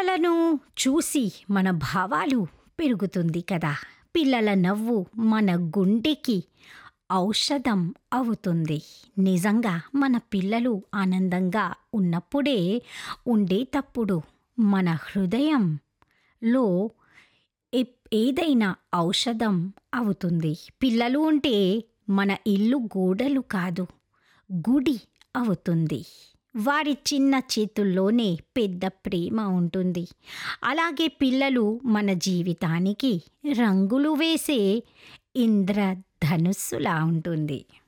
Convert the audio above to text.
పిల్లలను చూసి మన భావాలు పెరుగుతుంది కదా పిల్లల నవ్వు మన గుండెకి ఔషధం అవుతుంది నిజంగా మన పిల్లలు ఆనందంగా ఉన్నప్పుడే ఉండేటప్పుడు మన హృదయంలో ఏ- ఏదైనా ఔషధం అవుతుంది పిల్లలు ఉంటే మన ఇల్లు గోడలు కాదు గుడి అవుతుంది వారి చిన్న చేతుల్లోనే పెద్ద ప్రేమ ఉంటుంది అలాగే పిల్లలు మన జీవితానికి రంగులు వేసే ఇంద్రధనుస్సులా ఉంటుంది